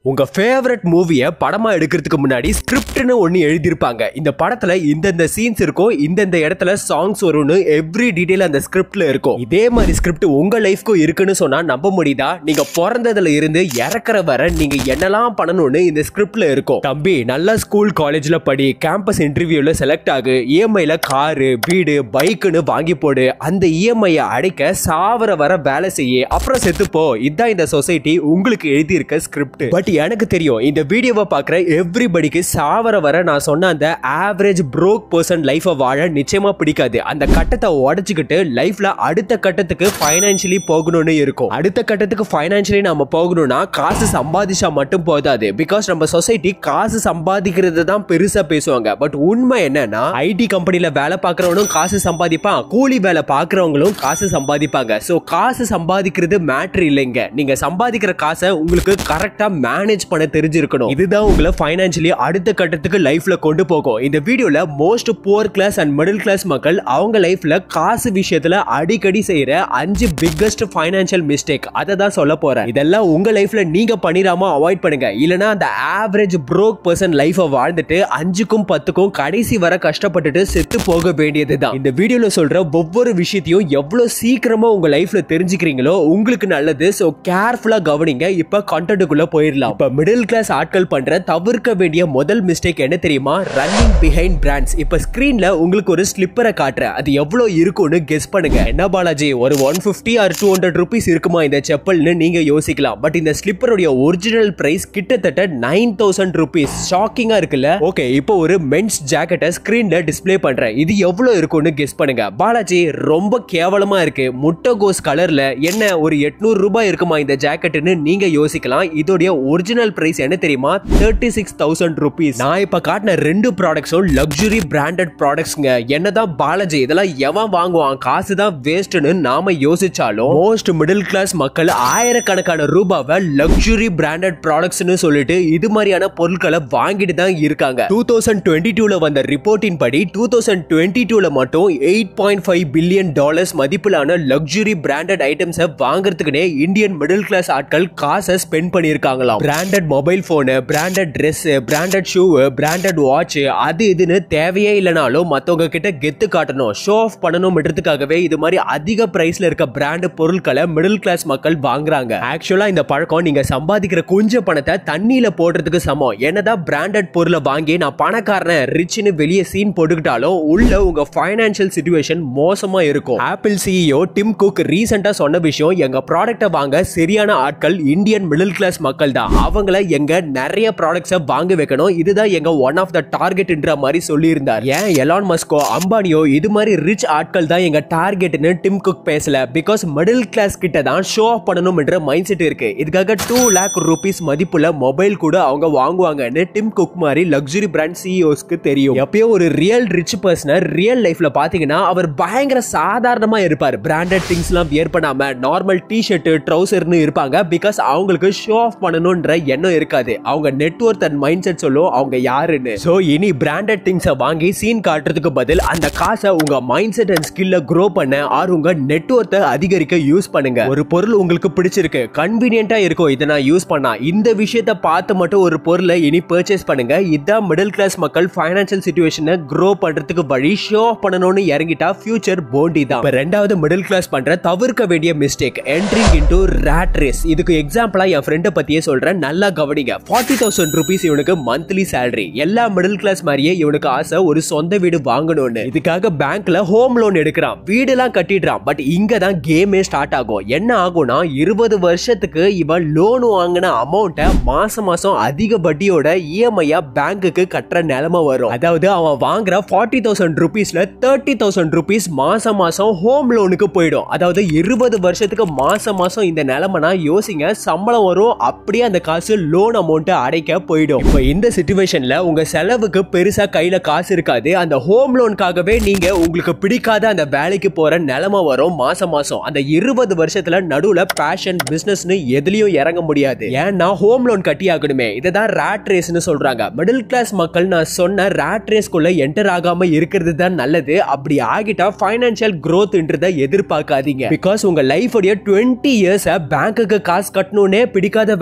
உங்க ஃபேவரட் மூவியை படமா எடுக்கிறதுக்கு முன்னாடி ஸ்கிரிப்ட்னு ஒன்னு எழுதியிருப்பாங்க இந்த படத்துல இந்தந்த சீன்ஸ் இருக்கும் இந்தந்த இடத்துல சாங்ஸ் வரும்னு எவ்ரி டீடைல் அந்த ஸ்கிரிப்ட்ல இருக்கும் இதே மாதிரி ஸ்கிரிப்ட் உங்க லைஃப்க்கும் இருக்குன்னு சொன்னா நம்ப முடியுதா நீங்க பிறந்ததுல இருந்து இறக்குற வர நீங்க என்னெல்லாம் பண்ணணும்னு இந்த ஸ்கிரிப்ட்ல இருக்கும் தம்பி நல்லா ஸ்கூல் காலேஜ்ல படி கேம்பஸ் இன்டர்வியூல செலக்ட் ஆகு இஎம்ஐல காரு வீடு பைக்குன்னு வாங்கி போடு அந்த இஎம்ஐயை அடைக்க சாவர வர வேலை செய்ய அப்புறம் செத்துப்போ இதான் இந்த சொசைட்டி உங்களுக்கு எழுதியிருக்க ஸ்கிரிப்ட் பட் எனக்கு தெரியும் இந்த வீடியோவை பார்க்குற எவ்ரிபடிக்கு சாவர வர நான் சொன்ன அந்த ஆவரேஜ் ப்ரோக் பர்சன் லைஃபை வாழ நிச்சயமா பிடிக்காது அந்த கட்டத்தை உடச்சிக்கிட்டு லைஃப்ல அடுத்த கட்டத்துக்கு ஃபைனான்சியலி போகணும்னு இருக்கும் அடுத்த கட்டத்துக்கு ஃபைனான்சியலி நம்ம போகணும்னா காசு சம்பாதிச்சா மட்டும் போதாது பிகாஸ் நம்ம சொசைட்டி காசு சம்பாதிக்கிறது தான் பெருசா பேசுவாங்க பட் உண்மை என்னன்னா ஐடி கம்பெனில வேலை பார்க்கறவனும் காசு சம்பாதிப்பான் கூலி வேலை பார்க்கறவங்களும் காசு சம்பாதிப்பாங்க ஸோ காசு சம்பாதிக்கிறது மேட்ரு இல்லைங்க நீங்க சம்பாதிக்கிற காசை உங்களுக்கு கரெக்டா மேனேஜ் பண்ண தெரிஞ்சிருக்கணும் இதுதான் உங்களை ஃபைனான்சியலி அடுத்த கட்டத்துக்கு லைஃப்ல கொண்டு போகும் இந்த வீடியோல most poor class and middle class மக்கள் அவங்க லைஃப்ல காசு விஷயத்துல அடிக்கடி செய்யற அஞ்சு பிக்கஸ்ட் ஃபைனான்சியல் மிஸ்டேக் அதை தான் சொல்ல போறேன் இதெல்லாம் உங்க லைஃப்ல நீங்க பண்ணிடாம அவாய்ட் பண்ணுங்க இல்லனா அந்த ஆவரேஜ் ப்ரோக் பர்சன் லைஃபை வாழ்ந்துட்டு அஞ்சுக்கும் பத்துக்கும் கடைசி வர கஷ்டப்பட்டுட்டு செத்து போக வேண்டியதுதான் இந்த வீடியோல சொல்ற ஒவ்வொரு விஷயத்தையும் எவ்வளவு சீக்கிரமா உங்க லைஃப்ல தெரிஞ்சுக்கிறீங்களோ உங்களுக்கு நல்லது ஸோ கேர்ஃபுல்லா கவனிங்க இப்ப கண்டென்ட்டுக்குள்ள போயிடலாம் இப்ப மிடில் கிளாஸ் ஆட்கள் பண்ற தவிர்க்க வேண்டிய முதல் மிஸ்டேக் என்ன தெரியுமா ரன்னிங் பிஹைண்ட் பிராண்ட்ஸ் இப்ப ஸ்கிரீன்ல உங்களுக்கு ஒரு ஸ்லிப்பரை காட்டுறேன் அது எவ்வளவு இருக்கும்னு கெஸ் பண்ணுங்க என்ன பாலாஜி ஒரு one fifty or two hundred rupees இருக்குமா இந்த செப்பல்னு நீங்க யோசிக்கலாம் பட் இந்த ஸ்லிப்பருடைய ஒரிஜினல் பிரைஸ் கிட்டத்தட்ட நைன் தௌசண்ட் ருபீஸ் ஷாக்கிங்கா இருக்குல்ல ஓகே இப்போ ஒரு மென்ஸ் ஜாக்கெட்டை ஸ்கிரீன்ல டிஸ்ப்ளே பண்றேன் இது எவ்வளவு இருக்கும்னு கெஸ் பண்ணுங்க பாலாஜி ரொம்ப கேவலமா இருக்கு முட்டைகோஸ் கலர்ல என்ன ஒரு எட்நூறு ரூபாய் இருக்குமா இந்த ஜாக்கெட்னு நீங்க யோசிக்கலாம் இதோடைய ஒரிஜினல் பிரைஸ் என்ன தெரியுமா தேர்ட்டி சிக்ஸ் தௌசண்ட் ருபீஸ் நான் இப்ப காட்டின ரெண்டு ப்ராடக்ட்ஸும் லக்ஸுரி பிராண்டட் ப்ராடக்ட்ஸ்ங்க என்னதான் பாலாஜி இதெல்லாம் எவன் வாங்குவான் காசு தான் வேஸ்ட்னு நாம யோசிச்சாலும் மோஸ்ட் மிடில் கிளாஸ் மக்கள் ஆயிரக்கணக்கான ரூபாவை லக்ஸுரி பிராண்டட் ப்ராடக்ட்ஸ்னு சொல்லிட்டு இது மாதிரியான பொருட்களை வாங்கிட்டு தான் இருக்காங்க டூ தௌசண்ட் டுவெண்ட்டி டூல வந்த ரிப்போர்ட்டின் படி டூ தௌசண்ட் டுவெண்ட்டி டூல மட்டும் eight point five billion dollars மதிப்பிலான லக்ஸுரி பிராண்டட் ஐட்டம்ஸை வாங்குறதுக்குனே இந்தியன் மிடில் கிளாஸ் ஆட்கள் காசை ஸ்பெண்ட் பண்ணியிருக்காங்களாம் branded mobile phone branded dress branded shoe branded watch அது இதுன்னு தேவையே இல்லைனாலும் மற்றவங்க கிட்ட கெத்து காட்டணும் ஷோ ஆஃப் பண்ணணும்ன்றதுக்காகவே இது மாதிரி அதிக பிரைஸ்ல இருக்க பிராண்ட் பொருட்களை மிடில் கிளாஸ் மக்கள் வாங்குறாங்க ஆக்சுவலா இந்த பழக்கம் நீங்க சம்பாதிக்கிற கொஞ்ச பணத்தை தண்ணியில போடுறதுக்கு சமம் என்னதான் பிராண்டட் பொருளை வாங்கி நான் பணக்காரன் ரிச்னு வெளியே சீன் போட்டுக்கிட்டாலும் உள்ள உங்க ஃபைனான்சியல் சுச்சுவேஷன் மோசமா இருக்கும் ஆப்பிள் சிஇஓ டிம் குக் ரீசெண்டா சொன்ன விஷயம் எங்க ப்ராடக்ட்டை வாங்க சரியான ஆட்கள் இந்தியன் மிடில் கிளாஸ் மக்கள் தான் அவங்கள எங்க நிறைய ப்ராடக்ட்ஸை வாங்க வைக்கணும் இதுதான் எங்க ஒன் ஆஃப் த டார்கெட்ன்ற மாதிரி சொல்லியிருந்தார் ஏன் எலான் மஸ்கோ அம்பானியோ இது மாதிரி ரிச் ஆட்கள் தான் எங்க டார்கெட்னு டிம் குக் பேசல பிகாஸ் மிடில் கிளாஸ் கிட்ட தான் ஷோ ஆஃப் பண்ணணும்ன்ற மைண்ட் செட் இருக்கு இதுக்காக டூ லேக் ருபீஸ் மதிப்புள்ள மொபைல் கூட அவங்க வாங்குவாங்கன்னு டிம் குக் மாதிரி லக்ஸுரி பிராண்ட் சிஇஓஸ்க்கு தெரியும் எப்பயோ ஒரு ரியல் ரிச் பர்சனை ரியல் லைஃப்ல பாத்தீங்கன்னா அவர் பயங்கர சாதாரணமா இருப்பார் பிராண்டட் திங்ஸ்லாம் வியர் பண்ணாம நார்மல் டிஷர்ட் ட்ரௌசர்னு இருப்பாங்க பிகாஸ் அவங்களுக்கு ஷோ ஆஃப் பண்ணணும்ன்ற எண்ணம் இருக்காது அவங்க நெட்ஒர்க் அண்ட் மைண்ட் செட் சொல்லும் அவங்க யாருன்னு ஸோ இனி பிராண்டட் திங்ஸை வாங்கி சீன் காட்டுறதுக்கு பதில் அந்த காசை உங்க மைண்ட் செட் அண்ட் ஸ்கில்ல க்ரோ பண்ண ஆர் உங்க நெட்ஒர்க்கை அதிகரிக்க யூஸ் பண்ணுங்க ஒரு பொருள் உங்களுக்கு பிடிச்சிருக்கு கன்வீனியன்ட்டா இருக்கும் இதை நான் யூஸ் பண்ணா இந்த விஷயத்தை பார்த்து மட்டும் ஒரு பொருளை இனி பர்ச்சேஸ் பண்ணுங்க இதான் மிடில் கிளாஸ் மக்கள் ஃபைனான்சியல் சுச்சுவேஷனை க்ரோ பண்றதுக்கு வழி ஷோ ஆஃப் பண்ணணும்னு இறங்கிட்டா ஃபியூச்சர் போண்டி தான் இப்ப ரெண்டாவது மிடில் கிளாஸ் பண்ற தவிர்க்க வேண்டிய mistake entering into rat race இதுக்கு எக்ஸாம்பிளா என் ஃப்ரெண்டை பத்தியே சொல்றேன் நல்லா கவனிங்க ஃபார்ட்டி தௌசண்ட் ருபீஸ் இவனுக்கு மந்த்லி சேலரி எல்லா மிடில் கிளாஸ் மாதிரியே இவனுக்கு ஆசை ஒரு சொந்த வீடு வாங்கணும்னு இதுக்காக பேங்க்ல ஹோம் லோன் எடுக்கிறான் வீடெல்லாம் கட்டிடுறான் பட் இங்க தான் கேமே ஸ்டார்ட் ஆகும் என்ன ஆகும்னா இருபது வருஷத்துக்கு இவன் லோன் வாங்கின அமௌண்ட்டை மாசம் மாசம் அதிக வட்டியோட இஎம்ஐயா பேங்க்குக்கு கட்டுற நிலைமை வரும் அதாவது அவன் வாங்குற ஃபார்ட்டி தௌசண்ட் ருபீஸ்ல தேர்ட்டி தௌசண்ட் ருபீஸ் மாசம் மாசம் ஹோம் லோனுக்கு போயிடும் அதாவது இருபது வருஷத்துக்கு மாசம் மாசம் இந்த நிலைமைனா யோசிங்க சம்பளம் வரும் அப்படியே அந்த காசு லோன் அமௌண்ட்டை அடைக்க போயிடும் இப்போ இந்த சுச்சுவேஷன்ல உங்க செலவுக்கு பெருசா கையில காசு இருக்காது அந்த ஹோம் லோனுக்காகவே நீங்க உங்களுக்கு பிடிக்காத அந்த வேலைக்கு போற நிலைமை வரும் மாசம் மாசம் அந்த இருபது வருஷத்துல நடுவுல பேஷன் பிசினஸ்னு எதுலயும் இறங்க முடியாது ஏன்னா ஹோம் லோன் கட்டி ஆகணுமே இதை தான் ரேட் ரேஸ்னு சொல்றாங்க மிடில் கிளாஸ் மக்கள் நான் சொன்ன ரேட் ரேஸ்க்குள்ள என்டர் ஆகாம இருக்கிறது தான் நல்லது அப்படி ஆகிட்டா ஃபைனான்சியல் growthன்றதை எதிர்பார்க்காதீங்க பிகாஸ் உங்க லைஃப் உடைய டுவெண்ட்டி இயர்ஸ் பேங்க்குக்கு காசு கட்டணும்னே பிடிக்காத வேலையை பார்த்துட்டு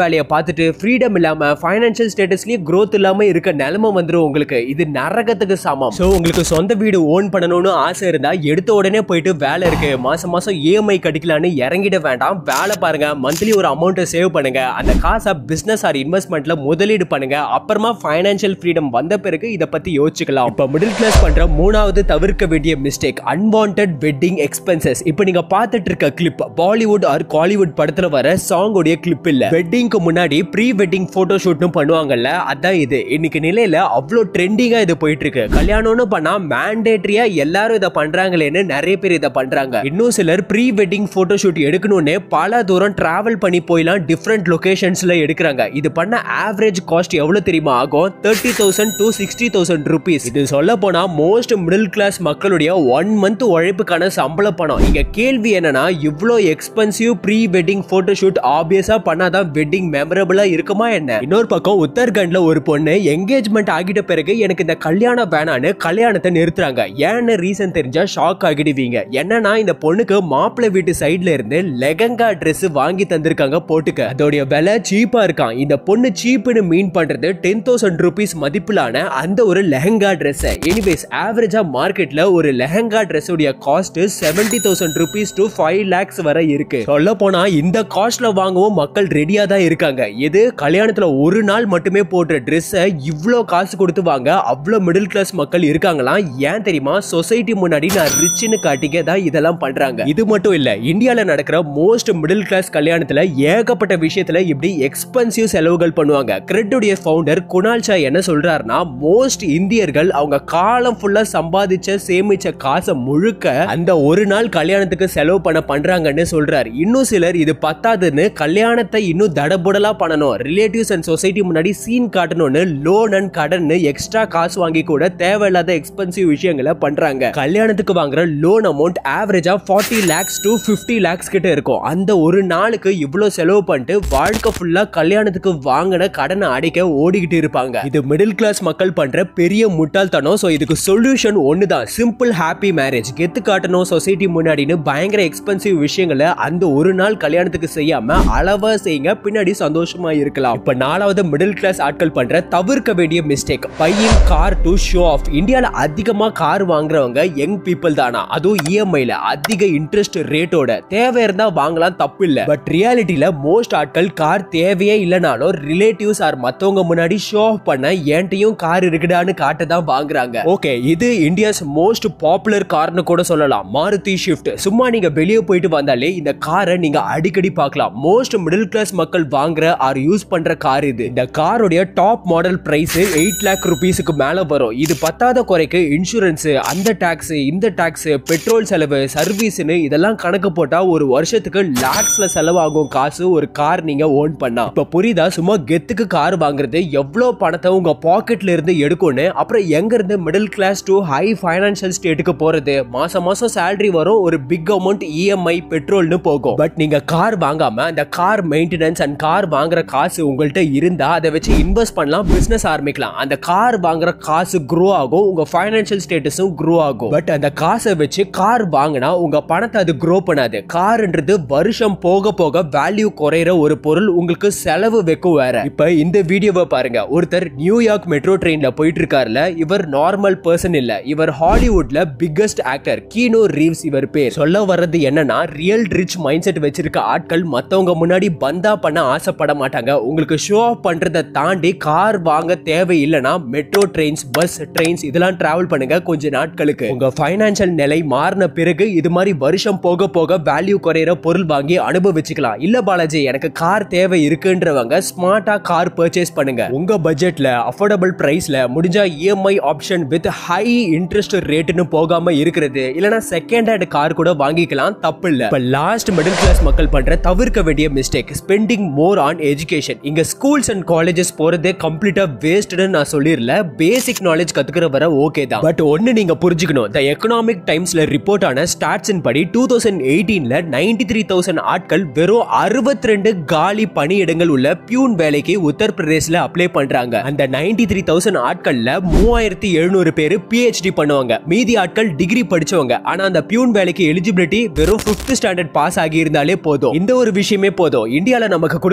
பார்த்துட்டு ஃப்ரீடம் இல்லாம ஃபைனான்சியல் ஸ்டேட்டஸ்லயும் growth இல்லாம இருக்க நிலைமை வந்துரும் உங்களுக்கு இது நரகத்துக்கு சமம் ஸோ உங்களுக்கு சொந்த வீடு ஓன் பண்ணணும்னு ஆசை இருந்தா எடுத்த உடனே போயிட்டு வேலை இருக்கு மாசம் மாசம் இஎம்ஐ கட்டிக்கலான்னு இறங்கிட வேண்டாம் வேலை பாருங்க மந்த்லி ஒரு அமௌண்ட்டை சேவ் பண்ணுங்க அந்த காசை பிசினஸ் ஆர் இன்வெஸ்ட்மெண்ட்ல முதலீடு பண்ணுங்க அப்புறமா ஃபைனான்சியல் ஃப்ரீடம் வந்த பிறகு இதை பத்தி யோசிச்சுக்கலாம் இப்போ மிடில் கிளாஸ் பண்ற மூணாவது தவிர்க்க வேண்டிய மிஸ்டேக் அன்வான்ட் வெட்டிங் எக்ஸ்பென்சஸ் இப்போ நீங்க பார்த்துட்டு இருக்க கிளிப் பாலிவுட் ஆர் காலிவுட் படத்துல வர சாங் உடைய கிளிப் இல்ல வெட்டிங்க்கு முன்னாடி ப்ரீ வெட்டிங் போட்டோ ஷூட்னு பண்ணுவாங்கல்ல அதான் இது இன்னைக்கு நிலையில அவ்வளோ ட்ரெண்டிங்கா இது போயிட்டு இருக்கு கல்யாணம்னு பண்ணா மேண்டேட்டரியா எல்லாரும் இதை பண்றாங்களேன்னு நிறைய பேர் இதை பண்றாங்க இன்னும் சிலர் ப்ரீ வெட்டிங் போட்டோ ஷூட் எடுக்கணும்னு பல தூரம் டிராவல் பண்ணி போயெல்லாம் டிஃப்ரெண்ட் லொகேஷன்ஸ்ல எடுக்கிறாங்க இது பண்ண ஆவரேஜ் காஸ்ட் எவ்வளவு தெரியுமா ஆகும் thirty thousand to sixty thousand rupees இது சொல்ல போனா மோஸ்ட் மிடில் கிளாஸ் மக்களுடைய ஒன் மந்த் உழைப்புக்கான சம்பள பணம் இங்க கேள்வி என்னன்னா இவ்வளோ expensive pre wedding photo shoot ஆப்வியஸா பண்ணாதான் வெட்டிங் மெமரபிளா இருக்குமா என்ன இன்னொரு பக்கம் உத்தரகண்ட்ல ஒரு பொண்ணு என்கேஜ்மெண்ட் ஆகிட்ட பிறகு எனக்கு இந்த கல்யாணம் வேணான்னு கல்யாணத்தை நிறுத்துறாங்க ஏன்னு ரீசன் தெரிஞ்சா ஷாக் ஆகிடுவீங்க என்னன்னா இந்த பொண்ணுக்கு மாப்பிள்ளை வீட்டு சைடுல இருந்து லெகங்கா Dress வாங்கி தந்திருக்காங்க போட்டுக்க அதோடைய விலை சீப்பா இருக்கான் இந்த பொண்ணு சீப்புன்னு மீன் பண்றது டென் தௌசண்ட் ருபீஸ் மதிப்பிலான அந்த ஒரு லெஹங்கா Dress எனிவேஸ் ஆவரேஜா மார்க்கெட்ல ஒரு லெஹங்கா Dress உடைய cost seventy thousand rupees to five lakhs வரை இருக்கு சொல்ல போனா இந்த காஸ்ட்ல வாங்கவும் மக்கள் ரெடியா தான் இருக்காங்க எது கல்யாணத்துல ஒரு நாள் மட்டுமே போடுற ட்ரெஸ்ஸை இவ்வளோ காசு கொடுத்து வாங்க அவ்வளோ மிடில் கிளாஸ் மக்கள் இருக்காங்களாம் ஏன் தெரியுமா சொசைட்டி முன்னாடி நான் ரிச்னு காட்டிக்க தான் இதெல்லாம் பண்றாங்க இது மட்டும் இல்ல இந்தியால நடக்கிற மோஸ்ட் மிடில் கிளாஸ் கல்யாணத்துல ஏகப்பட்ட விஷயத்துல இப்படி எக்ஸ்பென்சிவ் செலவுகள் பண்ணுவாங்க கிரெட்டுடைய ஃபவுண்டர் குணால் ஷா என்ன சொல்றாருன்னா மோஸ்ட் இந்தியர்கள் அவங்க காலம் ஃபுல்லா சம்பாதிச்ச சேமிச்ச காசை முழுக்க அந்த ஒரு நாள் கல்யாணத்துக்கு செலவு பண்ண பண்றாங்கன்னு சொல்றாரு இன்னும் சிலர் இது பத்தாதுன்னு கல்யாணத்தை இன்னும் தடபுடலா பண்ணணும் ரிலேட்டிவ்ஸ் அண்ட் சொசைட்டி முன்னாடி சீன் காட்டணும்னு லோன் அண்ட் கடன் எக்ஸ்ட்ரா காசு வாங்கி கூட தேவையில்லாத எக்ஸ்பென்சிவ் விஷயங்களை பண்றாங்க கல்யாணத்துக்கு வாங்குற லோன் அமௌண்ட் ஆவரேஜா forty lakhs to fifty lakhs கிட்ட இருக்கும் அந்த ஒரு நாளுக்கு இவ்வளவு செலவு பண்ணிட்டு வாழ்க்கை ஃபுல்லா கல்யாணத்துக்கு வாங்கின கடனை அடைக்க ஓடிக்கிட்டு இருப்பாங்க இது மிடில் கிளாஸ் மக்கள் பண்ற பெரிய முட்டாள்தனம் ஸோ இதுக்கு சொல்யூஷன் ஒண்ணுதான் சிம்பிள் ஹாப்பி மேரேஜ் கெத்து காட்டணும் சொசைட்டி முன்னாடின்னு பயங்கர எக்ஸ்பென்சிவ் விஷயங்களை அந்த ஒரு நாள் கல்யாணத்துக்கு செய்யாம அளவா செய்யுங்க பின்னாடி சந்தோஷமா இருக்கலாம் இப்ப நாலாவது மிடில் கிளாஸ் ஆட்கள் பண்ற தவிர்க்க வேண்டிய mistake buying car to show off இந்தியால அதிகமா கார் வாங்குறவங்க யங் பீப்புள் தானா அதுவும் இஎம்ஐல அதிக இன்ட்ரெஸ்ட் ரேட்டோட தேவை இருந்தா வாங்கலாம் தப்பு இல்ல பட் ரியாலிட்டியில மோஸ்ட் ஆட்கள் கார் தேவையே இல்லைனாலும் ரிலேட்டிவ்ஸ் ஆர் மத்தவங்க முன்னாடி ஷோ ஆஃப் பண்ண என்கிட்டயும் கார் இருக்குடான்னு காட்ட தான் வாங்குறாங்க ஓகே இது இந்தியாஸ் மோஸ்ட் பாப்புலர் கார்னு கூட சொல்லலாம் மாருதி ஷிஃப்ட் சும்மா நீங்க வெளியே போயிட்டு வந்தாலே இந்த காரை நீங்க அடிக்கடி பார்க்கலாம் மோஸ்ட் மிடில் கிளாஸ் மக்கள் வாங்குற ஆர் யூஸ் பண்ற கார் இது இந்த காரோடைய top model price eight lakh ருபீஸுக்கு மேல வரும் இது பத்தாத குறைக்கு இன்சூரன்ஸ் அந்த டாக்ஸ் இந்த டாக்ஸ் பெட்ரோல் செலவு சர்வீஸ்னு இதெல்லாம் கணக்கு போட்டா ஒரு வருஷத்துக்கு லேக்ஸ்ல செலவாகும் காசு ஒரு கார் நீங்க ஓன் பண்ணா இப்ப புரியுதா சும்மா கெத்துக்கு கார் வாங்குறது எவ்வளவு பணத்தை உங்க பாக்கெட்ல இருந்து எடுக்கும்னு அப்புறம் எங்க இருந்து middle class to high financial ஸ்டேட்டுக்கு போறது மாசம் மாசம் சேலரி வரும் ஒரு பிக் அமௌண்ட் இஎம்ஐ பெட்ரோல்னு போகும் பட் நீங்க கார் வாங்காம அந்த கார் மெயின்டெனன்ஸ் அண்ட் கார் வாங்குற காசு உங்கள்கிட்ட இருந்தா அதை வச்சு இன்வெஸ்ட் பண்ணலாம் பிசினஸ் ஆரம்பிக்கலாம் அந்த கார் வாங்குற காசு க்ரோ ஆகும் உங்க ஃபைனான்சியல் ஸ்டேட்டஸும் க்ரோ ஆகும் பட் அந்த காசை வச்சு கார் வாங்கினா உங்க பணத்தை அது க்ரோ பண்ணாது கார்ன்றது வருஷம் போக போக வேல்யூ குறையிற ஒரு பொருள் உங்களுக்கு செலவு வைக்கும் வேற இப்ப இந்த வீடியோவை பாருங்க ஒருத்தர் நியூயார்க் மெட்ரோ ட்ரெயின்ல போயிட்டு இருக்காருல இவர் நார்மல் பர்சன் இல்ல இவர் ஹாலிவுட்ல பிக்கஸ்ட் ஆக்டர் கீனோ ரீவ்ஸ் இவர் பேர் சொல்ல வர்றது என்னன்னா ரியல் ரிச் மைண்ட் செட் வச்சிருக்க ஆட்கள் மத்தவங்க முன்னாடி பந்தா பண்ண ஆசைப்பட மாட்டாங்க உங்களுக்கு ஷோ ஆஃப் பண்றதை தாண்டி கார் வாங்க தேவை இல்லைன்னா மெட்ரோ ட்ரெயின்ஸ் பஸ் ட்ரெயின்ஸ் இதெல்லாம் டிராவல் பண்ணுங்க கொஞ்ச நாட்களுக்கு உங்க ஃபைனான்சியல் நிலை மாறின பிறகு இது மாதிரி வருஷம் போக போக வேல்யூ குறையிற பொருள் வாங்கி அனுபவிச்சுக்கலாம் இல்ல பாலாஜி எனக்கு கார் தேவை இருக்குன்றவங்க ஸ்மார்ட்டா கார் பர்ச்சேஸ் பண்ணுங்க உங்க பட்ஜெட்ல அஃபோர்டபுள் பிரைஸ்ல முடிஞ்சா EMI option with high interest ரேட்னு போகாம இருக்கிறது இல்லனா செகண்ட் ஹேண்ட் கார் கூட வாங்கிக்கலாம் தப்பு இல்ல இப்ப லாஸ்ட் மிடில் கிளாஸ் மக்கள் பண்ற தவிர்க்க வேண்டிய mistake spending more on education இங்க ஸ்கூல்ஸ் அண்ட் காலேஜஸ் போறதே கம்ப்ளீட்டா வேஸ்ட்னு நான் சொல்லிரல பேசிக் நாலேஜ் கத்துக்கிற வர ஓகே தான் பட் ஒன்னு நீங்க புரிஞ்சுக்கணும் த எக்கனாமிக் டைம்ஸ்ல ரிப்போர்ட் ஆன ஸ்டாட்ஸின் படி டூ தௌசண்ட் எயிட்டீன்ல நைன்டி த்ரீ தௌசண்ட் ஆட்கள் வெறும் அறுபத்தி ரெண்டு காலி பணியிடங்கள் உள்ள பியூன் வேலைக்கு உத்தரப்பிரதேஷ்ல அப்ளை பண்றாங்க அந்த நைன்டி த்ரீ தௌசண்ட் ஆட்கள்ல மூவாயிரத்தி எழுநூறு பேர் பிஹெச்டி பண்ணுவாங்க மீதி ஆட்கள் டிகிரி படிச்சவங்க ஆனா அந்த பியூன் வேலைக்கு எலிஜிபிலிட்டி வெறும் ஃபிஃப்த் ஸ்டாண்டர்ட் பாஸ் ஆகி இருந்தாலே போதும் இந்த ஒரு விஷயமே போதும் இந்தியால நமக்கு கொடுக்குற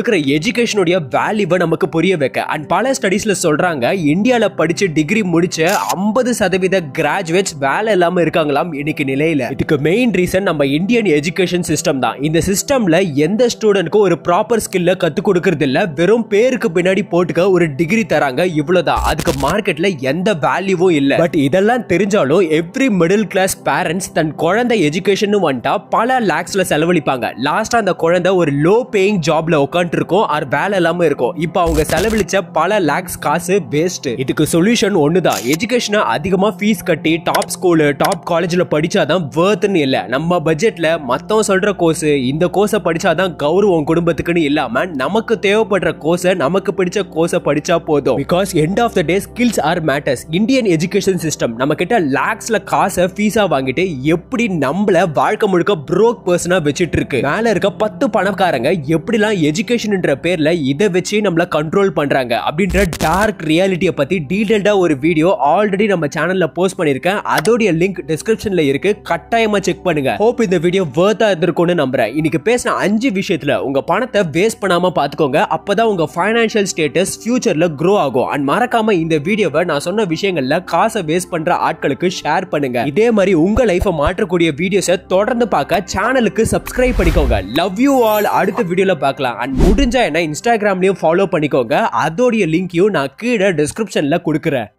எஜுகேஷனுடைய வேல்யூவை நமக்கு புரிய வைக்க அண்ட் பல ஸ்டடீஸ்ல சொல்றாங்க இந்தியால படிச்சு டிகிரி முடிச்ச ஐம்பது சதவீத கிராஜுவேட்ஸ் வேலை இல்லாம இருக்காங்களாம் இன்னைக்கு நிலையில இதுக்கு மெயின் ரீசன் நம்ம இந்தியன் எஜுகேஷன் சிஸ்டம் தான் இந்த சிஸ்டம்ல எந்த ஸ்டூடெண்ட்க்கும் ஒரு ப்ராப்பர் ஸ்கில்ல கத்து கொடுக்கறது இல்ல வெறும் பேருக்கு பின்னாடி போட்டுக்க ஒரு டிகிரி தராங்க இவ்வளவுதான் அதுக்கு மார்க்கெட்ல எந்த வேல்யூவும் இல்ல பட் இதெல்லாம் தெரிஞ்சாலும் எவ்ரி மிடில் கிளாஸ் பேரண்ட்ஸ் தன் குழந்தை எஜுகேஷன் வந்துட்டா பல லேக்ஸ்ல செலவழிப்பாங்க லாஸ்டா அந்த குழந்தை ஒரு லோ பேயிங் ஜாப்ல உட்காந்துட்டு இருக்கும் ஆர் வேலை இல்லாம இருக்கும் இப்போ அவங்க செலவழிச்ச பல லேக்ஸ் காசு வேஸ்ட் இதுக்கு சொல்யூஷன் ஒண்ணுதான் எஜுகேஷனை அதிகமா ஃபீஸ் கட்டி டாப் ஸ்கூலு டாப் காலேஜ்ல படிச்சாதான் வேர்த்னு இல்ல நம்ம பட்ஜெட்ல மத்தவங்க சொல்ற கோர்ஸ் இந்த கோர்ஸை படிச்சாதான் கௌரவம் குடும்பத்துக்குன்னு இல்லாம நமக்கு தேவைப்படுற கோர்ஸை நமக்கு பிடிச்ச கோர்ஸை படிச்சா போதும் because end of the day skills are matters Indian education system நம்ம கிட்ட லேக்ஸ்ல காசை ஃபீஸா வாங்கிட்டு எப்படி நம்மள வாழ்க்கை முழுக்க ப்ரோக் பர்சனா வச்சிட்டு இருக்கு மேல இருக்க பத்து பணக்காரங்க எப்படிலாம் எஜுகேஷன்ன்ற பேர்ல இதை வச்சு நம்மள கண்ட்ரோல் பண்றாங்க அப்படின்ற டார்க் ரியாலிட்டியை பத்தி டீடைல்டா ஒரு வீடியோ ஆல்ரெடி நம்ம சேனல்ல போஸ்ட் பண்ணிருக்கேன் அதோடைய லிங்க் டிஸ்கிரிப்ஷன்ல இருக்கு கட்டாயமா செக் பண்ணுங்க ஹோப் இந்த வீடியோ வேர்த்தா இருந்திருக்கும்னு நம்புறேன் இன்னைக்கு பேசின அஞ்சு விஷயத்துல உங்க பணத்தை வேஸ்ட் பண்ணாம பாத்துக்கோங்க அப்பதான் உங்க ஃபைனான்சியல் ஸ்டேட்டஸ் ஃபியூச்சர்ல க்ரோ ஆகும் அண்ட் மறக்காம இந்த வீடியோவை நான் சொன்ன விஷயங்கள்ல காசை வேஸ்ட் பண்ற ஆட்களுக்கு ஷேர் பண்ணுங்க இதே மாதிரி உங்க லைஃபை மாற்றக்கூடிய வீடியோஸை தொடர்ந்து பார்க்க சேனலுக்கு சப்ஸ்கிரைப் பண்ணிக்கோங்க லவ் யூ ஆல் அடுத்த வீடியோல பார்க்கலாம் அண்ட் முடிஞ்சா என்ன இன்ஸ்டாகிராம்லயும் ஃபாலோ பண்ணிக்கோங்க அதோடைய லிங்கையும் நான் கீழே டிஸ்கிரிப்ஷன்ல கொடுக்குறேன்